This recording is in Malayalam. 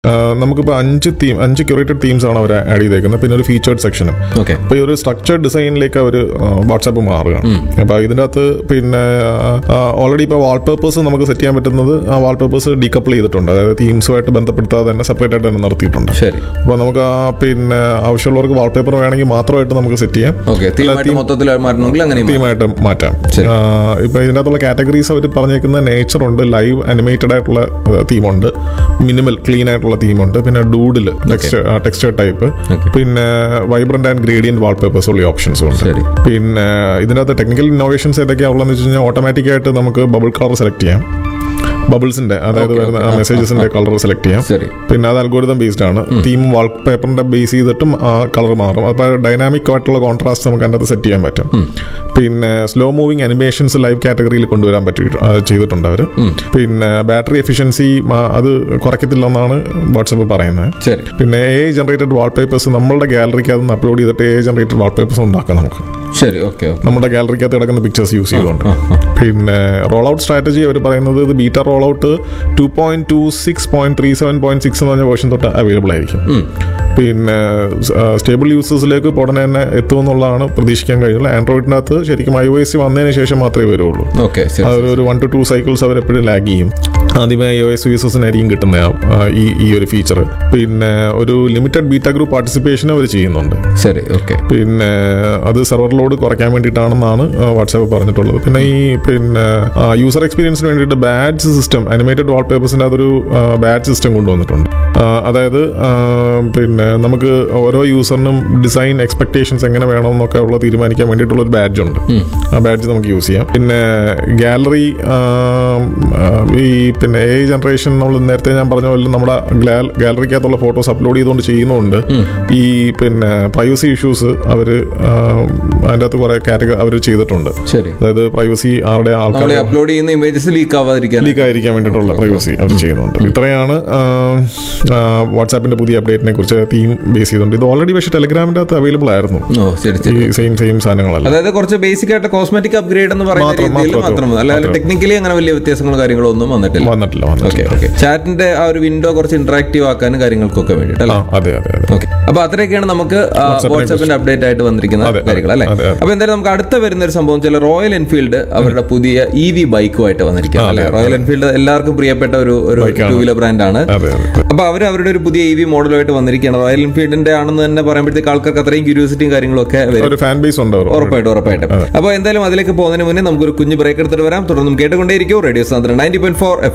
ആ, നമുക്കിപ്പോൾ അഞ്ച് തീം അഞ്ച് ക്യൂറേറ്റഡ് തീംസ് ആണ് അവർ ആഡ് ചെയ്തേക്കുന്നത് പിന്നെ ഒരു ഫീച്ചേർഡ് സെക്ഷനും ഓക്കെ അപ്പോൾ ഈ ഒരു സ്ട്രക്ചർഡ് ഡിസൈനിലേക്ക് അവർ വാട്സാപ്പ് മാറുകയാണ് അപ്പോൾ ഇതിൻ്റെ അകത്ത് പിന്നെ ഓൾറെഡി ഇപ്പോൾ വാൾപേപ്പേഴ്സ് നമുക്ക് സെറ്റ് ചെയ്യാൻ പറ്റുന്നത് ആ വാൾപേപ്പേഴ്സ് ഡീകപ്പിൾ ചെയ്തിട്ടുണ്ട് അതായത് തീംസുമായിട്ട് ബന്ധപ്പെടുത്താതെ തന്നെ സെപ്പറേറ്റ് ആയിട്ട് തന്നെ നിർത്തിയിട്ടുണ്ട് ശരി അപ്പോൾ നമുക്ക് ആ പിന്നെ ആവശ്യമുള്ളവർക്ക് വാൾപേപ്പർ വേണമെങ്കിൽ മാത്രമായിട്ട് നമുക്ക് സെറ്റ് ചെയ്യാം ഓക്കെ തീമായിട്ട് മൊത്തത്തിൽ മാറ്റണമെങ്കിൽ അങ്ങനെ തീമായിട്ട് മാറ്റാം ശരി. ആ, ഇപ്പൊ ഇതിനകത്തുള്ള കാറ്റഗറീസ് അവർ പറഞ്ഞേക്കുന്ന നേച്ചർ ഉണ്ട് ലൈവ് അനിമേറ്റഡ് ആയിട്ടുള്ള തീമുണ്ട് മിനിമൽ ക്ലീൻ ആയിട്ടുള്ള തീമുണ്ട് പിന്നെ ഡൂഡിൽ ടെക്സ്റ്റർ ടൈപ്പ് Okay. പിന്നെ വൈബ്രന്റ് ആൻഡ് ഗ്രേഡിയന്റ് വാൾപേപ്പേഴ്സ് ഉള്ള ഓപ്ഷൻസും ഉണ്ട് ശരി. പിന്നെ ഇതിനകത്ത് ടെക്നിക്കൽ ഇന്നോവേഷൻസ് ഏതൊക്കെയാണ് ഉള്ളതെന്ന് വെച്ച് കഴിഞ്ഞാൽ ഓട്ടോമാറ്റിക് ആയിട്ട് നമുക്ക് ബബിൾ കളർ സെലക്ട് ചെയ്യാം ബബിൾസിന്റെ അതായത് വരുന്ന മെസ്സേജസിന്റെ കളർ സെലക്ട് ചെയ്യാം ശരി പിന്നെ അത് അൽഗോരിതം ബേസ്ഡ് ആണ് തീം വാൾപേപ്പറിന്റെ ബേസ് ചെയ്തിട്ടും ആ കളർ മാറും അപ്പോൾ ഡൈനാമിക് ആയിട്ടുള്ള കോൺട്രാസ്റ്റ് നമുക്ക് അതിനകത്ത് സെറ്റ് ചെയ്യാൻ പറ്റും പിന്നെ സ്ലോ മൂവിങ് അനിമേഷൻസ് ലൈവ് കാറ്റഗറിയിൽ കൊണ്ടുവരാൻ പറ്റി ആ, ചെയ്തിട്ടുണ്ട് അവർ പിന്നെ ബാറ്ററി എഫിഷ്യൻസി അത് കുറയ്ക്കത്തില്ലെന്നാണ് വാട്സപ്പ് പറയുന്നത് ശരി പിന്നെ എ ജനറേറ്റഡ് വാൾപേപ്പേഴ്സ് നമ്മളുടെ ഗാലറിക്ക് അതൊന്ന് അപ്ലോഡ് ചെയ്തിട്ട് എ ജനറേറ്റഡ് വാൾപേപ്പേഴ്സ് ഉണ്ടാക്കാം നമുക്ക് ശരി ഓക്കെ ഓക്കെ നമ്മുടെ ഗാലറിക്കകത്ത് കിടക്കുന്ന പിക്ചേഴ്സ് യൂസ് ചെയ്തുകൊണ്ട് പിന്നെ റോൾ ഔട്ട് സ്ട്രാറ്റജി അവർ പറയുന്നത് ഇത് beta roll out two point two six point three seven point six എന്ന് പറഞ്ഞ വേർഷൻ തൊട്ട് അവൈലബിൾ ആയിരിക്കും പിന്നെ സ്റ്റേബിൾ യൂസേഴ്സിലേക്ക് ഇപ്പോൾ ഉടനെ തന്നെ എത്തുമെന്നുള്ളതാണ് പ്രതീക്ഷിക്കാൻ കഴിയുന്നത് ആൻഡ്രോയിഡിനകത്ത് ശരിക്കും ഐ ഒ എസ് വന്നതിന് ശേഷം മാത്രമേ വരുള്ളൂ ഓക്കെ ശരി അതൊരു ഒരു വൺ ടു ടു സൈക്കിൾസ് അവർ എപ്പോഴും ലാഗ് ചെയ്യും ആദ്യമേ ഐ ഒ എസ് യൂസേഴ്സിനായിരിക്കും കിട്ടുന്ന ആ, ഈ ഈ ഒരു ഫീച്ചർ പിന്നെ ഒരു ലിമിറ്റഡ് ബീറ്റ ഗ്രൂപ്പ് പാർട്ടിസിപ്പേഷൻ അവർ ചെയ്യുന്നുണ്ട് ശരി ഓക്കെ പിന്നെ അത് സെർവർ ലോഡ് കുറയ്ക്കാൻ വേണ്ടിയിട്ടാണെന്നാണ് വാട്സാപ്പ് പറഞ്ഞിട്ടുള്ളത് പിന്നെ ഈ പിന്നെ യൂസർ എക്സ്പീരിയൻസിന് വേണ്ടിയിട്ട് ബാഡ്ജ് സിസ്റ്റം അനിമേറ്റഡ് വാൾപേപ്പേഴ്സിൻ്റെ അതൊരു ബാഡ്ജ് സിസ്റ്റം കൊണ്ടുവന്നിട്ടുണ്ട് ആ, അതായത് ആ, പിന്നെ നമുക്ക് ഓരോ യൂസറിനും ഡിസൈൻ എക്സ്പെക്ടേഷൻസ് എങ്ങനെ വേണമെന്നൊക്കെ ഉള്ള തീരുമാനിക്കാൻ വേണ്ടിയിട്ടുള്ള ഒരു ബാഡ്ജ് ഉണ്ട് ആ ബാഡ്ജ് നമുക്ക് യൂസ് ചെയ്യാം പിന്നെ ഗാലറി ഈ പിന്നെ എ ജനറേഷൻ നമ്മൾ നേരത്തെ ഞാൻ പറഞ്ഞ പോലെ നമ്മുടെ ഗാലറിക്കകത്തുള്ള ഫോട്ടോസ് അപ്ലോഡ് ചെയ്തുകൊണ്ട് ചെയ്യുന്നതുകൊണ്ട് ഈ പിന്നെ പ്രൈവസി ഇഷ്യൂസ് അവർ അതിൻ്റെ അകത്ത് കുറെ കാറ്റഗറി അവർ ചെയ്തിട്ടുണ്ട് ശരി അതായത് പ്രൈവസി ആരുടെ ആൾക്കാർ നമ്മൾ അപ്ലോഡ് ചെയ്യുന്ന ഇമേജസ് ലീക്ക് ആവാതിരിക്കാൻ ലീക്ക് ആയിരിക്കാൻ വേണ്ടിയിട്ടുള്ള പ്രൈവസി അവർ ചെയ്യുന്നുണ്ട് ഇത്രയാണ് വാട്സാപ്പിന്റെ പുതിയ അപ്ഡേറ്റിനെ കുറിച്ച് തീം ബേസ് ചെയ്തുകൊണ്ട് ഇത് ഓൾറെഡി പക്ഷേ ടെലിഗ്രാമിന്റെ അകത്ത് അവൈലബിൾ ആയിരുന്നു ഓ ശരി ഈ ശരി സെയിം സെയിം സാധനങ്ങളല്ല അതായത് കുറച്ച് ബേസിക് ആയിട്ട് കോസ്മെറ്റിക് അപ്ഗ്രേഡ് എന്ന് പറയുന്ന മാത്രം, രീതിയിൽ മാത്രം, മാത്രം അല്ലാതെ മാത്രം. ടെക്നിക്കലി അങ്ങനെ വലിയ വ്യത്യാസങ്ങളോ കാര്യങ്ങളോ ഒന്നും വന്നിട്ടില്ല വന്നിട്ടില്ല ഓക്കെ വന്നിട്ടില്ല ഓക്കെ ചാറ്റിന്റെ ആ ഒരു വിൻഡോ കുറച്ച് ഇന്ററാക്റ്റീവ് ആക്കാനും കാര്യങ്ങൾക്കൊക്കെ വേണ്ടിയിട്ട് ആ അല്ലേ അതെ അതെ അതെ ഓക്കെ അപ്പൊ അത്രയൊക്കെയാണ് നമുക്ക് ആ, വാട്സാപ്പിനെ വാട്സാപ്പിന്റെ അപ്ഡേറ്റ് ആയിട്ട് വന്നിരിക്കുന്ന അതെ, അതെ, കാര്യങ്ങൾ അല്ലേ അതെ, അതെ. അപ്പൊ എന്തായാലും നമുക്ക് അടുത്ത വരുന്ന ഒരു സംഭവം ചില റോയൽ എൻഫീൽഡ് അവരുടെ പുതിയ ഇ വി ബൈക്കുമായിട്ട് വന്നിരിക്കുന്നത് അല്ലേ റോയൽ എൻഫീൽഡ് എല്ലാവർക്കും പ്രിയപ്പെട്ട ഒരു ഒരു ടൂ വീലർ ബ്രാൻഡാണ് അതെ അതെ അപ്പൊ അവർ അവരുടെ ഒരു പുതിയ ഇ വി മോഡലുമായിട്ട് വന്നിരിക്കുകയാണ് റോയൽ എൻഫീൽഡിന്റെ ആണെന്ന് തന്നെ പറയുമ്പോഴത്തേക്ക് ആൾക്കാർക്ക് അത്രയും ക്യൂരിയോസിറ്റിയും കാര്യങ്ങളും ഒക്കെ വരും ഒരു ഫാൻ ബേസ് ഉണ്ട് അവർക്ക്. ഉറപ്പായിട്ടും ഉറപ്പായിട്ടും അപ്പൊ എന്തായാലും അതിലേക്ക് പോകുന്നതിന് മുന്നേ നമുക്കൊരു കുഞ്ഞു ബ്രേക്ക് എടുത്തിട്ട് വരാം തുടർന്നും കേട്ടുകൊണ്ടേയിരിക്കും റേഡിയോ സാന്ദ്രൻ നയൻറ്റി പോയിന്റ് ഫോർ